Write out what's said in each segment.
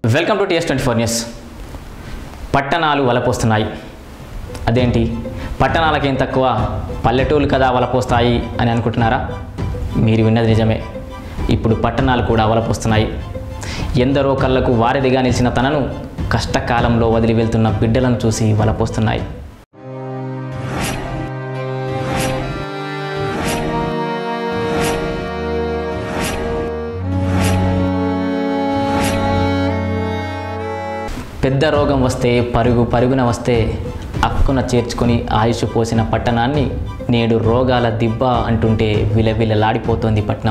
welcome to TS twenty four news పట్టణాలు వలపోస్తున్నాయి అదేంటి పట్టణాలకేం తక్కువ పల్లెటూళ్ళు కదా వలపోస్తాయి అని అనుకుంటున్నారా మీరు విన్నది నిజమే ఇప్పుడు పట్టణాలు కూడా వలపోస్తున్నాయి ఎందరో కళ్ళకు వారిదిగా నిలిచిన తనను కష్టకాలంలో వదిలి వెళ్తున్న బిడ్డలను చూసి వలపోస్తున్నాయి పెద్ద రోగం వస్తే పరుగు పరుగున వస్తే అక్కున చేర్చుకొని ఆయుష్ పోసిన పట్టణాన్ని నేడు రోగాల దిబ్బ అంటుంటే విలవిలలాడిపోతోంది పట్నం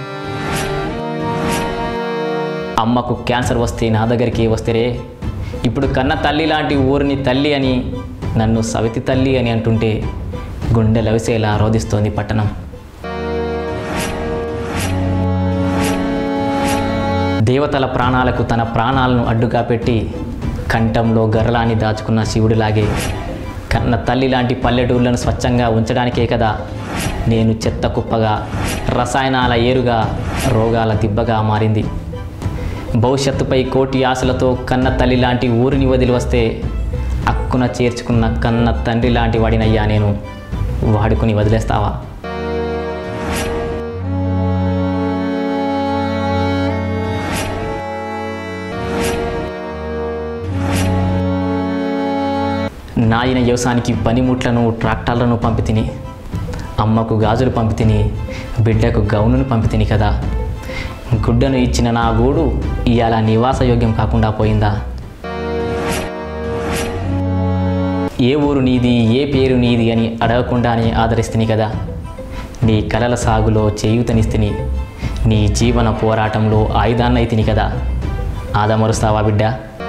అమ్మకు క్యాన్సర్ వస్తే నా దగ్గరికి వస్తేరే ఇప్పుడు కన్న తల్లి లాంటి ఊరిని తల్లి అని నన్ను సవితి తల్లి అని అంటుంటే గుండె లవిసేలా రోధిస్తోంది పట్టణం దేవతల ప్రాణాలకు తన ప్రాణాలను అడ్డుగా పెట్టి కంఠంలో గర్లాన్ని దాచుకున్న శివుడిలాగే కన్న తల్లి లాంటి పల్లెటూళ్ళను స్వచ్ఛంగా ఉంచడానికే కదా నేను చెత్త కుప్పగా రసాయనాల ఏరుగా రోగాల దిబ్బగా మారింది భవిష్యత్తుపై కోటి ఆశలతో కన్న తల్లి లాంటి ఊరిని వదిలి వస్తే అక్కున చేర్చుకున్న కన్న తండ్రి లాంటి వాడినయ్యా నేను వాడుకుని వదిలేస్తావా నాయన వ్యవసాయానికి పనిముట్లను ట్రాక్టర్లను పంపితిని అమ్మకు గాజులు పంపితిని బిడ్డకు గౌనును పంపితిని కదా గుడ్డను ఇచ్చిన నా గూడు ఇవాళ నివాసయోగ్యం కాకుండా పోయిందా ఏ ఊరు నీది ఏ పేరు నీది అని అడగకుండానే ఆదరిస్తుని కదా నీ కలల సాగులో చేయూతనిస్తిని నీ జీవన పోరాటంలో ఆయుధాన్నైతిని కదా ఆదమరుస్తావా బిడ్డ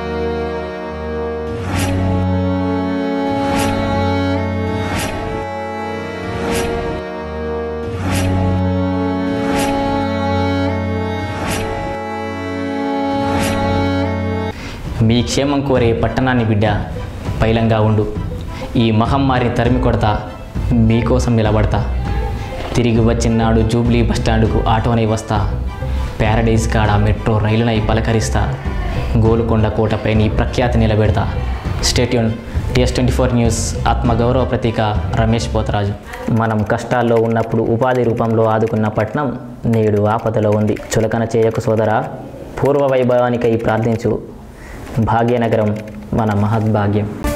మీ క్షేమం కోరే పట్టణాన్ని బిడ్డ పైలంగా ఉండు ఈ మహమ్మారిని తరిమి కొడతా మీకోసం నిలబడతా తిరిగి వచ్చినాడు జూబ్లీ బస్టాండుకు ఆటోనై వస్తా ప్యారడైజ్ కాడ మెట్రో రైలునై పలకరిస్తా గోలుకొండ కోటపై నీ ప్రఖ్యాతి నిలబెడతా stay tuned TS twenty four news ఆత్మగౌరవ ప్రతీక రమేష్ పోతరాజు మనం కష్టాల్లో ఉన్నప్పుడు ఉపాధి రూపంలో ఆదుకున్న పట్నం నేడు ఆపదలో ఉంది చులకన చేయకు సోదరా పూర్వ వైభవానికై ప్రార్థించు భాగ్యనగరం మన మహద్భాగ్యం